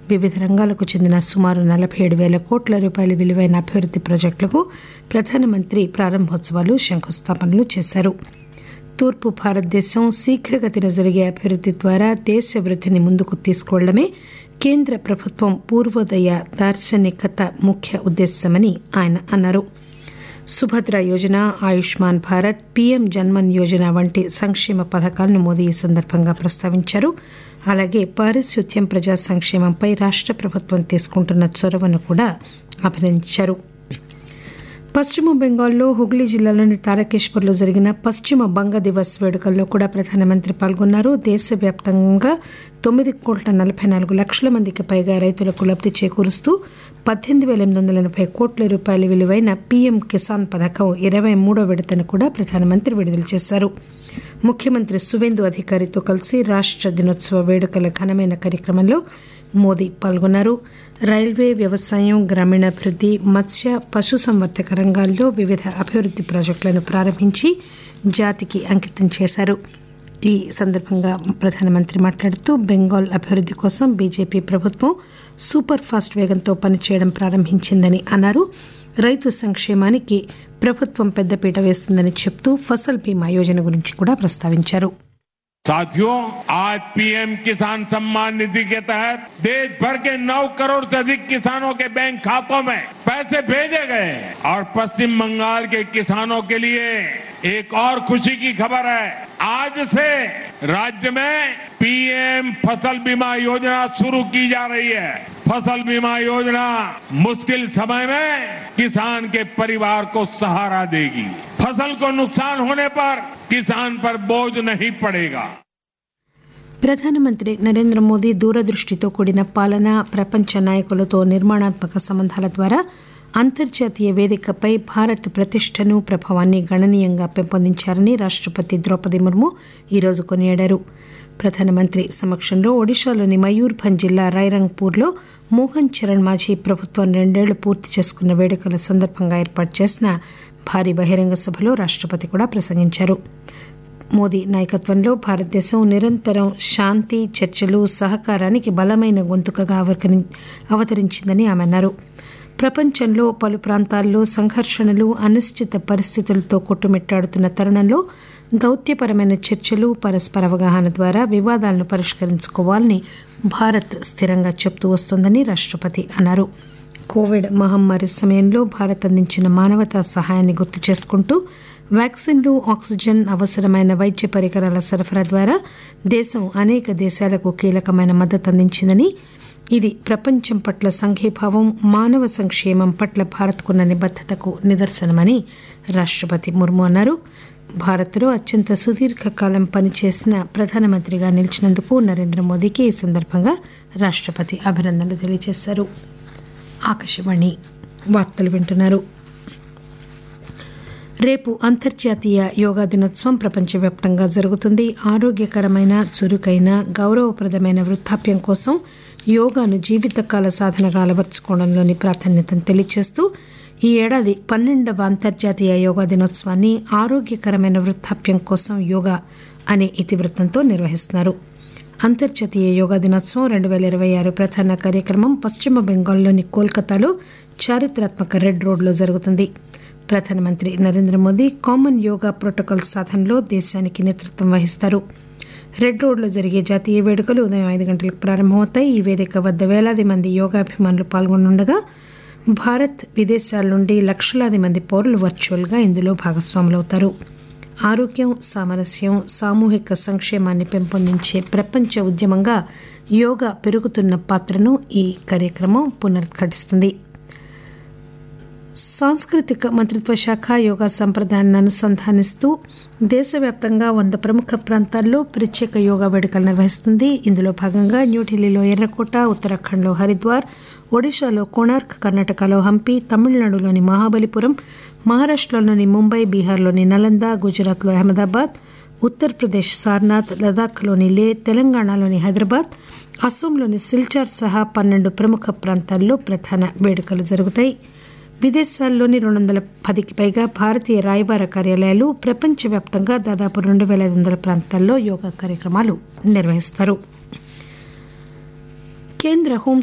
వివిధ రంగాలకు చెందిన సుమారు నలభై ఏడు వేల కోట్ల రూపాయల విలువైన అభివృద్ది ప్రాజెక్టులకు ప్రధానమంత్రి ప్రారంభోత్సవాలు శంకుస్థాపనలు చేశారు తూర్పు భారతదేశం శీఘ్రగతిన జరిగే అభివృద్ది ద్వారా దేశ వృద్ధిని ముందుకు తీసుకువెళ్లడమే కేంద్ర ప్రభుత్వం పూర్వోదయ దార్శనికత ముఖ్య ఉద్దేశమని ఆయన అన్నారు సుభద్ర యోజన ఆయుష్మాన్ భారత్ పీఎం జన్మన్ యోజన వంటి సంక్షేమ పథకాలను మోదీ ఈ సందర్భంగా ప్రస్తావించారు అలాగే పారిశుద్ధ్యం ప్రజా సంక్షేమంపై రాష్ట ప్రభుత్వం తీసుకుంటున్న చొరవను కూడా అభినందించారు పశ్చిమ బెంగాల్లో హుగ్లీ జిల్లాలోని తారకేశ్వర్లో జరిగిన పశ్చిమ బంగ దివస్ వేడుకల్లో కూడా ప్రధానమంత్రి పాల్గొన్నారు దేశవ్యాప్తంగా తొమ్మిది కోట్ల నలభై నాలుగు లక్షల మందికి పైగా రైతులకు లబ్ది చేకూరుస్తూ పద్దెనిమిది వేల ఎనిమిది వందల ఎనభై కోట్ల రూపాయల విలువైన పీఎం కిసాన్ పథకం ఇరవై మూడో విడతను కూడా ప్రధానమంత్రి విడుదల చేశారు ముఖ్యమంత్రి సువేందు అధికారితో కలిసి రాష్ట దినోత్సవ వేడుకల ఘనమైన కార్యక్రమంలో మోదీ పాల్గొన్నారు రైల్వే వ్యవసాయం గ్రామీణాభివృద్ది మత్స్య పశుసంవర్ధక రంగాల్లో వివిధ అభివృద్ది ప్రాజెక్టులను ప్రారంభించి జాతికి అంకితం చేశారు ఈ సందర్భంగా ప్రధానమంత్రి మాట్లాడుతూ బెంగాల్ అభివృద్ది కోసం బీజేపీ ప్రభుత్వం సూపర్ ఫాస్ట్ వేగంతో పనిచేయడం ప్రారంభించిందని అన్నారు రైతు సంక్షేమానికి ప్రభుత్వం పెద్దపీట వేస్తుందని చెప్తూ ఫసల్ బీమా యోజన గురించి కూడా ప్రస్తావించారు साथियों आज पीएम किसान सम्मान निधि के तहत देश भर के 9 करोड़ से अधिक किसानों के बैंक खातों में पैसे भेजे गए हैं और पश्चिम बंगाल के किसानों के लिए एक और खुशी की खबर है आज से राज्य में पीएम फसल बीमा योजना शुरू की जा रही है फसल बीमा योजना मुश्किल समय में किसान के परिवार को सहारा देगी फसल को नुकसान होने पर किसान पर बोझ नहीं पड़ेगा ప్రధానమంత్రి నరేంద్ర మోదీ దూరదృష్టితో కూడిన పాలన ప్రపంచ నాయకులతో నిర్మాణాత్మక సంబంధాల ద్వారా అంతర్జాతీయ వేదికపై భారత్ ప్రతిష్టను ప్రభావాన్ని గణనీయంగా పెంపొందించారని రాష్టపతి ద్రౌపది ముర్ము ఈరోజు కొనియాడారు ప్రధానమంత్రి సమక్షంలో ఒడిశాలోని మయూర్భంజ్ జిల్లా రాయ్రంగ్పూర్లో మోహన్ చరణ్ మాఝీ ప్రభుత్వం రెండేళ్లు పూర్తి చేసుకున్న వేడుకల సందర్భంగా ఏర్పాటు చేసిన భారీ బహిరంగ సభలో రాష్టపతి కూడా ప్రసంగించారు మోదీ నాయకత్వంలో భారతదేశం నిరంతరం శాంతి చర్చలు సహకారానికి బలమైన గొంతుకగా అవతరించిందని ఆమె అన్నారు ప్రపంచంలో పలు ప్రాంతాల్లో సంఘర్షణలు అనిశ్చిత పరిస్థితులతో కొట్టుమిట్టాడుతున్న తరుణంలో దౌత్యపరమైన చర్చలు పరస్పర అవగాహన ద్వారా వివాదాలను పరిష్కరించుకోవాలని భారత్ స్థిరంగా చెబుతూ వస్తోందని రాష్టపతి అన్నారు కోవిడ్ మహమ్మారి సమయంలో భారత్ అందించిన మానవతా సహాయాన్ని గుర్తు చేసుకుంటూ వ్యాక్సిన్లు ఆక్సిజన్ అవసరమైన వైద్య పరికరాల సరఫరా ద్వారా దేశం అనేక దేశాలకు కీలకమైన మద్దతు అందించిందని ఇది ప్రపంచం పట్ల సంఘీభావం మానవ సంక్షేమం పట్ల భారత్కున్న నిబద్దతకు నిదర్శనమని రాష్టపతి ముర్ము అన్నారు భారత్లో అత్యంత సుదీర్ఘకాలం పనిచేసిన ప్రధానమంత్రిగా నిలిచినందుకు నరేంద్ర మోదీకి ఈ సందర్భంగా రాష్టపతి అభినందనలు తెలియజేశారు ఆకాశవాణి వార్తలు వింటున్నారు రేపు అంతర్జాతీయ యోగా దినోత్సవం ప్రపంచవ్యాప్తంగా జరుగుతుంది ఆరోగ్యకరమైన చురుకైన గౌరవప్రదమైన వృద్ధాప్యం కోసం యోగాను జీవితకాల సాధనగా అలవర్చుకోవడంలోని ప్రాధాన్యతను తెలియజేస్తూ ఈ ఏడాది పన్నెండవ అంతర్జాతీయ యోగా దినోత్సవాన్ని ఆరోగ్యకరమైన వృద్ధాప్యం కోసం యోగా అనే ఇతివృత్తంతో నిర్వహిస్తున్నారు అంతర్జాతీయ యోగా దినోత్సవం రెండు వేల ఇరవై ఆరు ప్రధాన కార్యక్రమం పశ్చిమ బెంగాల్లోని కోల్కతాలో చారిత్రాత్మక రెడ్ రోడ్లో జరుగుతుంది ప్రధానమంత్రి నరేంద్ర మోదీ కామన్ యోగా ప్రోటోకాల్ సాధనలో దేశానికి నేతృత్వం వహిస్తారు రెడ్ రోడ్లో జరిగే జాతీయ వేడుకలు ఉదయం ఐదు గంటలకు ప్రారంభమవుతాయి ఈ వేదిక వద్ద వేలాది మంది యోగాభిమానులు పాల్గొనుండగా భారత్ విదేశాల నుండి లక్షలాది మంది పౌరులు వర్చువల్గా ఇందులో భాగస్వాములవుతారు ఆరోగ్యం సామరస్యం సామూహిక సంక్షేమాన్ని పెంపొందించే ప్రపంచ ఉద్యమంగా యోగా పెరుగుతున్న పాత్రను ఈ కార్యక్రమం పునరుద్ఘాటిస్తుంది సాంస్కృతిక మంత్రిత్వ శాఖ యోగా సంప్రదాయాన్ని అనుసంధానిస్తూ దేశవ్యాప్తంగా వంద ప్రముఖ ప్రాంతాల్లో ప్రత్యేక యోగా వేడుకలు నిర్వహిస్తుంది ఇందులో భాగంగా న్యూఢిల్లీలో ఎర్రకోట ఉత్తరాఖండ్లో హరిద్వార్ ఒడిశాలో కోణార్క్ కర్ణాటకలో హంపి తమిళనాడులోని మహాబలిపురం మహారాష్టలోని ముంబై బీహార్లోని నలంద గుజరాత్లో అహ్మదాబాద్ ఉత్తరప్రదేశ్ సార్నాథ్ లదాఖ్లోని లే తెలంగాణలోని హైదరాబాద్ అస్సోంలోని సిల్చార్ సహా పన్నెండు ప్రముఖ ప్రాంతాల్లో ప్రధాన వేడుకలు జరుగుతాయి విదేశాల్లోని రెండు వందల పదికి పైగా భారతీయ రాయబార కార్యాలయాలు ప్రపంచవ్యాప్తంగా దాదాపు రెండు వేల ఐదు వందల ప్రాంతాల్లో యోగా కార్యక్రమాలు నిర్వహిస్తారు కేంద్ర హోం